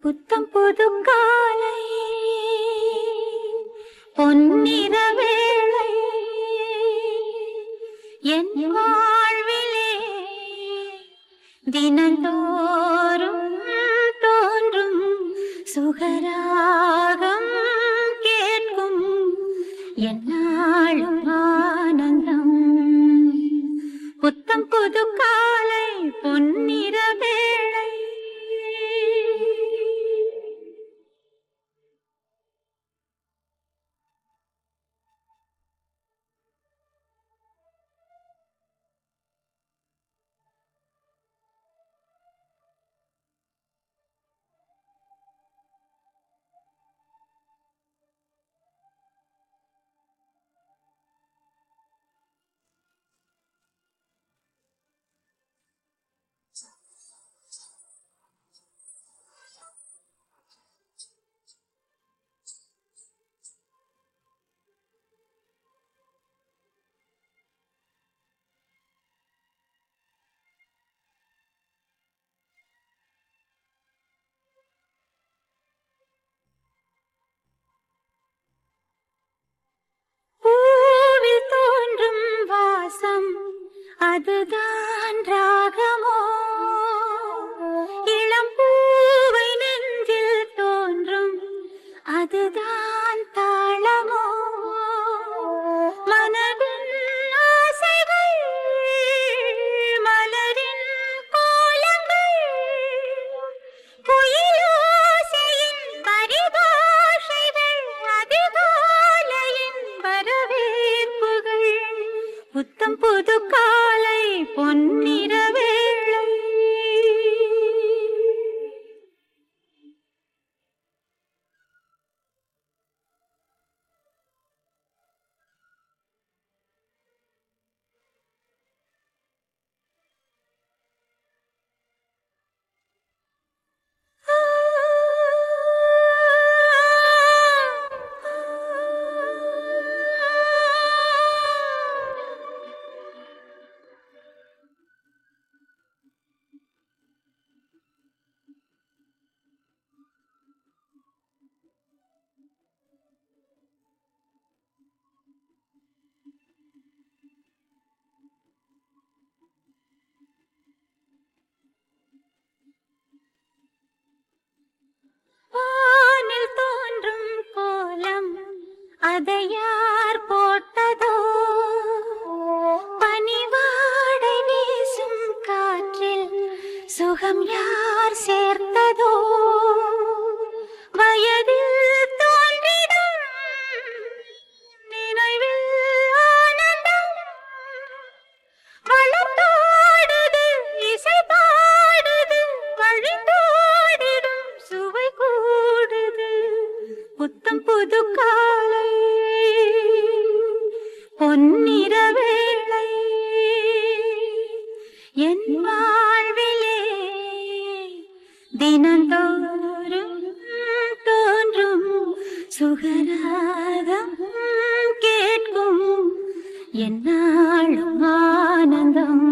புத்தம் புது காலை பொன்னிற வேளை என் வாழ்விலே தினந்தோறும் தோன்றும் சுகராகம் கேட்கும் என்னாலும் ஆனந்தம் புத்தம் புது காலை பொன்னிற வேளை பூவில் தோன்றும் வாசம் அதுதான் ராகமோ இளம் பூவை நெஞ்சில் தோன்றும் அதுதான் தாளமோ மனதின் ஆசைகள் மலரின் கோலங்கள் குயிலோசையின் பரிபாஷைகள் அதிகாலையின் வரவேற்புகள் புத்தம் புது காலை பொன்னிற வேளை வானில் தோன்றும் கோலம் அதை யார் போட்டதோ பனிவாடை வீசும் காற்றில் சுகம் யார் சேர்த்ததோ வயதில் தோன்றிடும் நினைவில் ஆனந்தம் வளர்த்தோடுது இசை பாடுது வழிந்தோடிடும் சுவை கூடுது புத்தம் புது காலை பொன்னிற வேளை என் வாழ்விலே தினந்தோறும் தோன்றும் சுகராகம் கேட்கும் என்னாலும் ஆனந்தம்